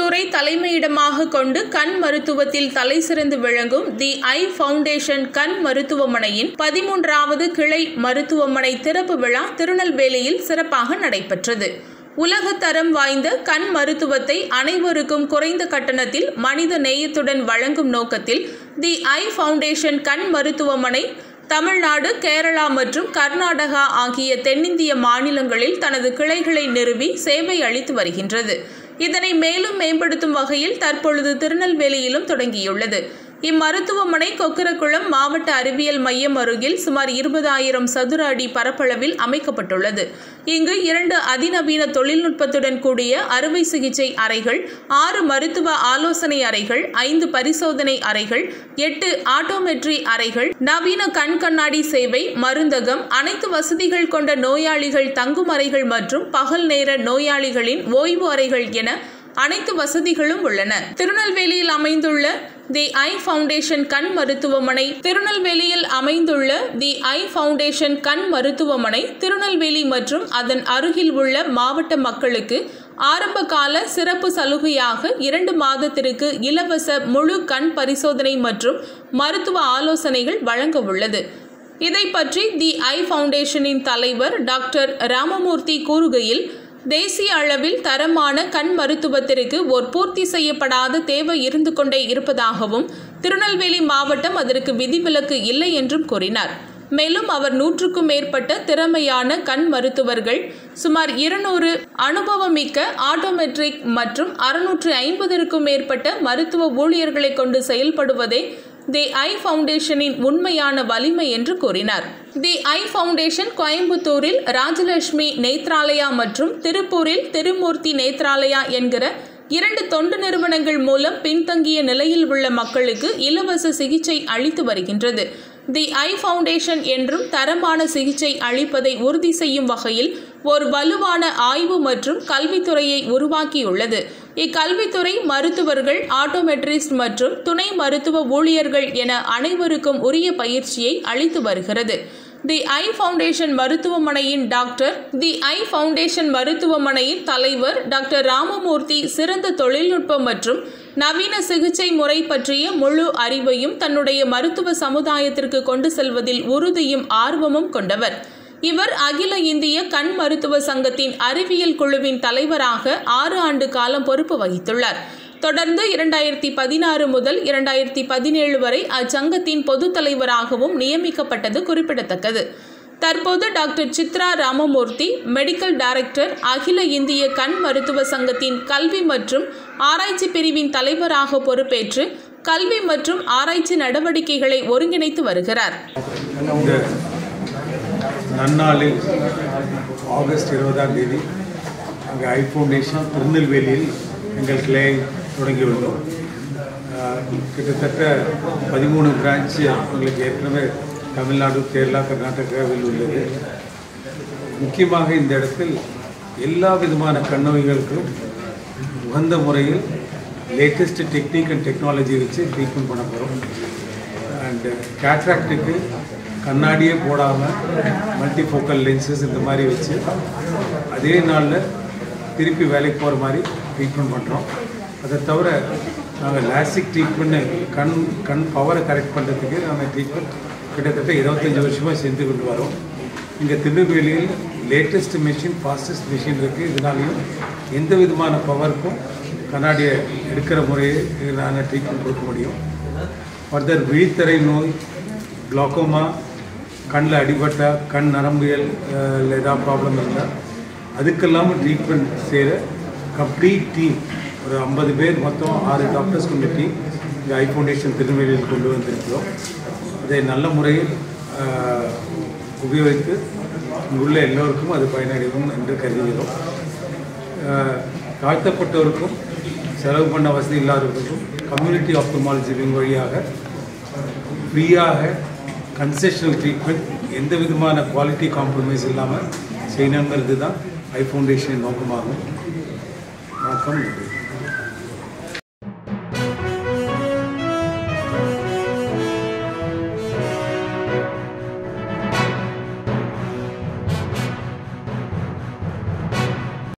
கோயம்புத்தூரை தலைமையிடமாக கொண்டு கண் மருத்துவத்தில் தலைசிறந்து விளங்கும் தி ஐ ஃபவுண்டேஷன் கண் மருத்துவமனையின் பதிமூன்றாவது கிளை மருத்துவமனை திறப்பு விழா திருநெல்வேலியில் சிறப்பாக நடைபெற்றது உலகத்தரம் வாய்ந்த கண் மருத்துவத்தை அனைவருக்கும் குறைந்த கட்டணத்தில் மனித நேயத்துடன் வழங்கும் நோக்கத்தில் தி ஐ ஃபவுண்டேஷன் கண் மருத்துவமனை தமிழ்நாடு கேரளா மற்றும் கர்நாடகா ஆகிய தென்னிந்திய மாநிலங்களில் தனது கிளைகளை நிறுவி சேவை அளித்து வருகின்றது இதனை மேலும் மேம்படுத்தும் வகையில் தற்பொழுது திருநெல்வேலியிலும் தொடங்கியுள்ளது இம்மருத்துவமனை கொக்கரக்குளம் மாவட்ட அறிவியல் மையம் அருகில் சுமார் இருபதாயிரம் சதுர அடி பரப்பளவில் அமைக்கப்பட்டுள்ளது இங்கு இரண்டு அதிநவீன தொழில்நுட்பத்துடன் கூடிய அறுவை சிகிச்சை அறைகள் ஆறு மருத்துவ ஆலோசனை அறைகள் ஐந்து பரிசோதனை அறைகள் எட்டு ஆட்டோமெட்ரி அறைகள் நவீன கண் கண்ணாடி சேவை மருந்தகம் அனைத்து வசதிகள் கொண்ட நோயாளிகள் தங்கும் அறைகள் மற்றும் பகல் நேர நோயாளிகளின் ஓய்வு அறைகள் என அனைத்து வசதிகளும் உள்ளன திருநெல்வேலியில் அமைந்துள்ள தி ஐ ஃபவுண்டேஷன் கண் மருத்துவமனை திருநெல்வேலியில் அமைந்துள்ள தி ஐ ஃபவுண்டேஷன் கண் மருத்துவமனை திருநெல்வேலி மற்றும் அதன் அருகில் உள்ள மாவட்ட மக்களுக்கு ஆரம்ப கால சிறப்பு சலுகையாக இரண்டு மாதத்திற்கு இலவச முழு கண் பரிசோதனை மற்றும் மருத்துவ ஆலோசனைகள் வழங்க உள்ளது இதை பற்றி தி ஐ ஃபவுண்டேஷனின் தலைவர் டாக்டர் ராமமூர்த்தி கூறுகையில் தேசிய அளவில் தரமான கண் மருத்துவத்திற்கு ஒரு பூர்த்தி செய்யப்படாத தேவை இருந்து கொண்டே இருப்பதாகவும் திருநெல்வேலி மாவட்டம் அதற்கு விதிவிலக்கு இல்லை என்றும் கூறினார் மேலும் அவர் நூற்றுக்கும் மேற்பட்ட திறமையான கண் மருத்துவர்கள் சுமார் இருநூறு அனுபவமிக்க ஆட்டோமெட்ரிக் மற்றும் அறுநூற்று ஐம்பதற்கும் மேற்பட்ட மருத்துவ ஊழியர்களை கொண்டு செயல்படுவதே தி ஐ ஃபவுண்டேஷனின் உண்மையான வலிமை என்று கூறினார் தி ஐ ஃபவுண்டேஷன் கோயம்புத்தூரில் ராஜலட்சுமி நேத்ராலயா மற்றும் திருப்பூரில் திருமூர்த்தி நேத்ராலயா என்கிற இரண்டு தொண்டு நிறுவனங்கள் மூலம் பின்தங்கிய நிலையில் உள்ள மக்களுக்கு இலவச சிகிச்சை அளித்து வருகின்றது தி ஐ ஃபவுண்டேஷன் என்றும் தரமான சிகிச்சை அளிப்பதை உறுதி செய்யும் வகையில் ஒரு வலுவான ஆய்வு மற்றும் கல்வித்துறையை உருவாக்கியுள்ளது இக்கல்வித்துறை மருத்துவர்கள் ஆட்டோமெட்ரிஸ்ட் மற்றும் துணை மருத்துவ ஊழியர்கள் என அனைவருக்கும் உரிய பயிற்சியை அளித்து வருகிறது தி ஐ ஃபவுண்டேஷன் மருத்துவமனையின் டாக்டர் தி ஐ ஃபவுண்டேஷன் மருத்துவமனையின் தலைவர் டாக்டர் ராமமூர்த்தி சிறந்த தொழில்நுட்பம் மற்றும் நவீன சிகிச்சை முறை பற்றிய முழு அறிவையும் தன்னுடைய மருத்துவ சமுதாயத்திற்கு கொண்டு செல்வதில் உறுதியும் ஆர்வமும் கொண்டவர் இவர் அகில இந்திய கண் மருத்துவ சங்கத்தின் அறிவியல் குழுவின் தலைவராக ஆறு ஆண்டு காலம் பொறுப்பு வகித்துள்ளார் தொடர்ந்து இரண்டாயிரத்தி பதினாறு முதல் இரண்டாயிரத்தி பதினேழு வரை அச்சங்கத்தின் பொதுத் தலைவராகவும் நியமிக்கப்பட்டது குறிப்பிடத்தக்கது தற்போது doctor Chitra Ramamurthy medical director அகில இந்திய கண் மருத்துவ சங்கத்தின் கல்வி மற்றும் ஆராய்ச்சி பிரிவின் தலைவராக பொறுப்பேற்று கல்வி மற்றும் ஆராய்ச்சி நடவடிக்கைகளை ஒருங்கிணைத்து வருகிறார் இந்த நன்னாளில் ஆகஸ்ட் இருபதாம் தேதி அங்கே ஐ ஃபவுண்டேஷன் திருநெல்வேலியில் எங்கள் கிளையை தொடங்கியுள்ளோம் ஆஹ் கிட்டத்தட்ட பதிமூணு பிரான்ச்சு உங்களுக்கு ஏற்கனவே தமிழ்நாடு கேரளா கர்நாடகாவில் உள்ளது முக்கியமாக இந்த இடத்தில் எல்லா விதமான கண்ணோய்களுக்கும் உகந்த முறையில் லேட்டஸ்ட் டெக்னிக் அண்ட் டெக்னாலஜி வச்சு ட்ரீட்மெண்ட் பண்ண போகிறோம் அண்டு கேட்ராக்டுக்கு கண்ணாடியே போடாமல் மல்டிஃபோக்கல் லென்சஸ் இந்த மாதிரி வச்சு அதே நாளில் திருப்பி வேலைக்கு போகிற மாதிரி ட்ரீட்மெண்ட் பண்ணுறோம் அதை தவிர நாங்கள் லாசிக் ட்ரீட்மெண்ட் கண் கண் பவரை கரெக்ட் பண்ணுறதுக்கு நாங்கள் ட்ரீட்மெண்ட் கிட்டத்தட்ட இருபத்தஞ்சி வருஷமாக செஞ்சு கொண்டு வரோம் இங்கே திருநெல்வேலியில் லேட்டஸ்ட் மிஷின் ஃபாஸ்டஸ்ட் மிஷின் இருக்குது இதனாலையும் எந்த விதமான பவருக்கும் கண்ணாடியை எடுக்கிற முறையை நாங்கள் ட்ரீட்மெண்ட் கொடுக்க முடியும் ஃபர்தர் விழித்திரை நோய் குளோக்கோமா கண்ணில் அடிபட்ட கண் நரம்பியல் அஹ், ஏதாவது ப்ராப்ளம் இருந்தால் அதுக்கெல்லாம் ட்ரீட்மெண்ட் செய்கிற கம்ப்ளீட் டீம் ஒரு ஐம்பது பேர் மொத்தம் ஆறு டாக்டர்ஸ் கொண்ட டீம் இந்த ஐ ஃபவுண்டேஷன் திருநெல்வேலியில் கொண்டு வந்திருக்கிறோம் அதை நல்ல முறையில் அஹ், உபயோகித்து இங்குள்ள எல்லோருக்கும் அது பயனடையும் என்று கருதுகிறோம் அஹ், தாழ்த்தப்பட்டோருக்கும் செலவு பண்ண வசதி இல்லாதவர்களுக்கும் கம்யூனிட்டி ஆப்தமாலஜி விங் வழியாக ஃப்ரீயாக கன்செஷனல் ட்ரீட்மெண்ட் எந்த விதமான குவாலிட்டி காம்ப்ரமைஸ் இல்லாமல் செய்யணுங்கிறது தான் ஐ ஃபவுண்டேஷனின் நோக்கமாகும் வணக்கம் நன்றி